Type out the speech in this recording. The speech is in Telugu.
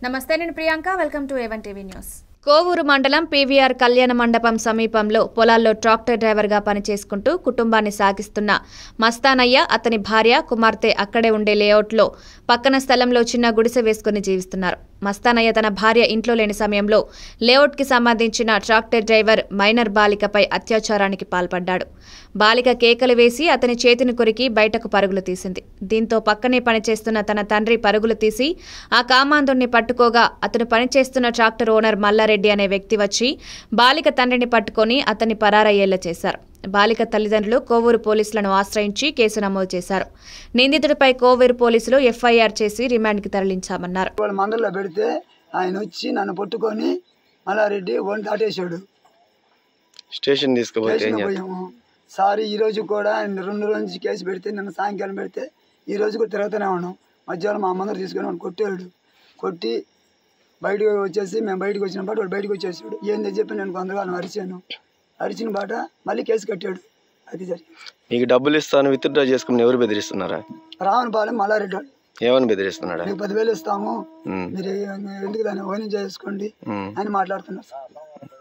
నమస్తే నేను Priyanka welcome to A one TV news Kovur మండలం పీవీఆర్ కళ్యాణ మండపం సమీపంలో పొలాల్లో ట్రాక్టర్ డ్రైవర్గా పనిచేసుకుంటూ కుటుంబాన్ని సాగిస్తున్న మస్తానయ్య అతని భార్య కుమార్తె అక్కడే ఉండే లేఅవుట్లో పక్కన స్థలంలో చిన్న గుడిసె వేసుకుని జీవిస్తున్నారు మస్తానయ్య తన భార్య ఇంట్లో లేని సమయంలో లేఅవుట్కి సంబంధించిన ట్రాక్టర్ డ్రైవర్ మైనర్ బాలికపై అత్యాచారానికి పాల్పడ్డాడు బాలిక కేకలు వేసి అతని చేతిని కొరికి బయటకు పరుగులు తీసింది దీంతో పక్కనే పనిచేస్తున్న తన తండ్రి పరుగులు తీసి ఆ కామాంధుణ్ణి పట్టుకోగా అతను పనిచేస్తున్న ట్రాక్టర్ ఓనర్ మల్లారెడ్డి అనే వ్యక్తి వచ్చి బాలిక తండ్రిని పట్టుకొని అతన్ని పరారయ్యేలా చేశారు బాలిక తల్లిదండ్రులు కోవూరు పోలీసులను ఆశ్రయించి కేసు నమోదు చేశారు నిందితుడిపై కోవూరు పోలీసులు ఎఫ్ఐఆర్ చేసి రిమాండ్కి తరలించామన్నారు వాళ్ళ మందల్లో పెడితే ఆయన వచ్చి నన్ను పట్టుకొని మల్లారెడ్డి ఒంటి దాటేశాడు స్టేషన్ తీసుకుపోతే ఏం స్టేషన్ చేస్తారు పోయాము సార్ ఈ రోజు కూడా ఆయన రెండు రోజుల నుంచి కేసు పెడితే నిన్న సాయంకాలం పెడితే ఈ రోజు కూడా తిరుగుతూనే ఉన్నాం మధ్యాహ్నం మా మందరు తీసుకొని వాడిని కొట్టాడు కొట్టి బయటకు వచ్చేసి మేము బయటకు వచ్చిన పాటు వాడు బయటకు వచ్చేసాడు ఏంది చెప్పి నేను కొంతకాలం అరిచాను అరిచిన పాట మళ్ళీ కేసు కట్టాడు అది జరిగింది మీకు డబ్బులు ఇస్తాను విత్డ్రా చేసుకుని ఎవరు బెదిరిస్తున్నారా రావణపాలెం మల్లారెడ్డి వాడు ఏమని బెదిరిస్తున్నాడా మీకు పదివేలు ఇస్తాము ఉమ్, మీరు ఎందుకు దాన్ని ఓనం చేసుకోండి ఉమ్. అని మాట్లాడుతున్నారు సార్